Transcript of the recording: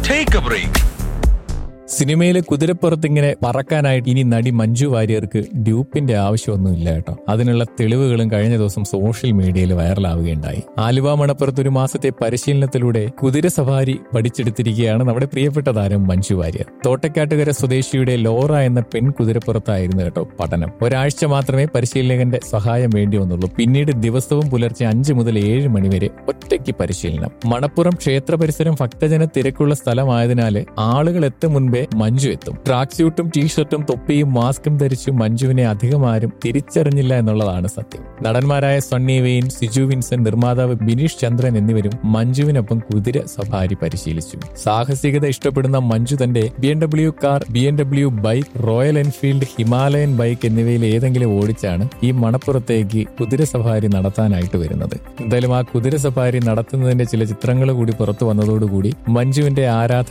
Take a break. സിനിമയിലെ കുതിരപ്പുറത്ത് ഇങ്ങനെ പറക്കാനായിട്ട് ഇനി നടി മഞ്ജു വാര്യർക്ക് ഡ്യൂപ്പിന്റെ ആവശ്യമൊന്നുമില്ല കേട്ടോ അതിനുള്ള തെളിവുകളും കഴിഞ്ഞ ദിവസം സോഷ്യൽ മീഡിയയിൽ വൈറലാവുകയുണ്ടായി ആലുവ മണപ്പുറത്ത് ഒരു മാസത്തെ പരിശീലനത്തിലൂടെ കുതിര സവാരി പഠിച്ചെടുത്തിരിക്കുകയാണ് നമ്മുടെ പ്രിയപ്പെട്ട താരം മഞ്ജു വാര്യർ തോട്ടക്കാട്ടുകര സ്വദേശിയുടെ ലോറ എന്ന പെൺ കുതിരപ്പുറത്തായിരുന്നു കേട്ടോ പഠനം ഒരാഴ്ച മാത്രമേ പരിശീലകന്റെ സഹായം വേണ്ടി വന്നുള്ളൂ പിന്നീട് ദിവസവും പുലർച്ചെ അഞ്ച് മുതൽ ഏഴ് മണിവരെ ഒറ്റയ്ക്ക് പരിശീലനം മണപ്പുറം ക്ഷേത്ര പരിസരം ഭക്തജന തിരക്കുള്ള സ്ഥലമായതിനാൽ ആളുകൾ എത്തും മുൻപേ മഞ്ജു എത്തും ട്രാക്ക് സ്യൂട്ടും ടീഷർട്ടും തൊപ്പിയും മാസ്കും ധരിച്ചു മഞ്ജുവിനെ അധികമാരും തിരിച്ചറിഞ്ഞില്ല എന്നുള്ളതാണ് സത്യം നടന്മാരായ സണ്ണി വെയിൻ സിജു വിൻസൻ നിർമ്മാതാവ് ബിനീഷ് ചന്ദ്രൻ എന്നിവരും മഞ്ജുവിനൊപ്പം കുതിര സഫാരി പരിശീലിച്ചു സാഹസികത ഇഷ്ടപ്പെടുന്ന മഞ്ജു തന്റെ B M W car B M W bike royal Enfield Himalayan bike എന്നിവയിൽ ഏതെങ്കിലും ഓടിച്ചാണ് ഈ മണപ്പുറത്തേക്ക് കുതിര സഫാരി നടത്താനായിട്ട് വരുന്നത് എന്തായാലും ആ കുതിര സഫാരി നടത്തുന്നതിന്റെ ചില ചിത്രങ്ങൾ കൂടി പുറത്തു വന്നതോടുകൂടി മഞ്ജുവിന്റെ ആരാധന